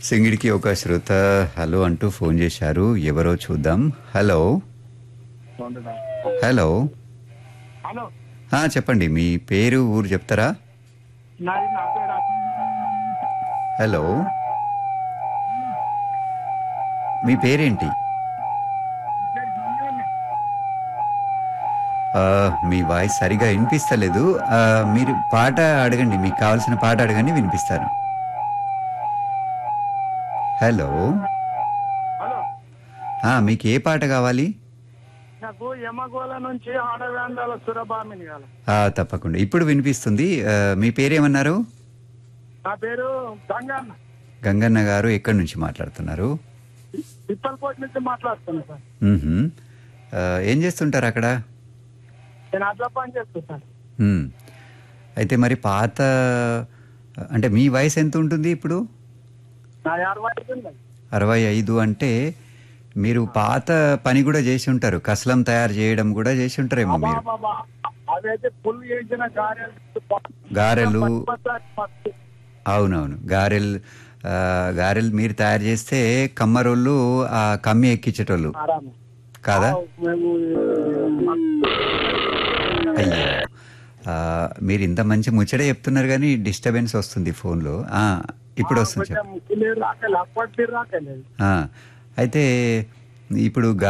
సింగిడికి ఒక శ్రోత హలో అంటూ ఫోన్ చేశారు ఎవరో చూద్దాం హలో హలో హలో ఆ, చెప్పండి మీ పేరు ఊరు చెప్తారా నాది నా పేరు అశోక్. హలో మీ పేరేంటి ఆ, మీ వాయిస్ సరిగా వినిపిస్తలేదు ఆ, మీరు పాట అడగండి మీకు కావాల్సిన పాట అడగండి వినిపిస్తాను హలో హలో ఆ, మీకు ఏ పాట కావాలి నాకు యమగోళ నుంచి ఆడవేందాల సురభామిని కాల ఆ, తప్పకుండా ఇప్పుడు వినిపిస్తుంది ఆ, మీ పేరేమన్నారు నా పేరు గంగన్న గంగన్న గారు ఎక్కడి నుంచి మాట్లాడుతున్నారు పిప్పలకోట నుంచి మాట్లాడుతున్నా సార్ మ్మ్హ్మ్. ఆ, ఏం చేస్తుంటారు అక్కడ నేను అట్లా పని చేస్తాను సార్ మ్మ్. అయితే మరి పాత అంటే మీ వయసు ఎంత ఉంటుంది ఇప్పుడు నా అరవై ఐదు ఉంది అరవై ఐదు అంటే మీరు పాత పని కూడా చేసి ఉంటారు కసలం తయారు చేయడం కూడా చేసి ఉంటారేమో మీరు బాబా అవైతే ఫుల్ చేసిన గారెలు గారెలు మస్తు. అవునవును గారెలు ఆ, గారెలు మీరు తయారు చేస్తే కమ్మరోళ్ళు ఆ కమ్మి ఎక్కించేటోళ్ళు ఆరాము. కాదా మేము అయ్యో ఆ, మీరు ఇంత మంచి ముచ్చటే చెప్తున్నారు కానీ డిస్టర్బెన్స్ వస్తుంది ఫోన్లో ఆ, ఇప్పుడు వస్తుంది చెప్పండి కొంచెం క్లియర్ రాకలేదు అప్పటి రాకలేదు ఆ, అయితే ఇప్పుడు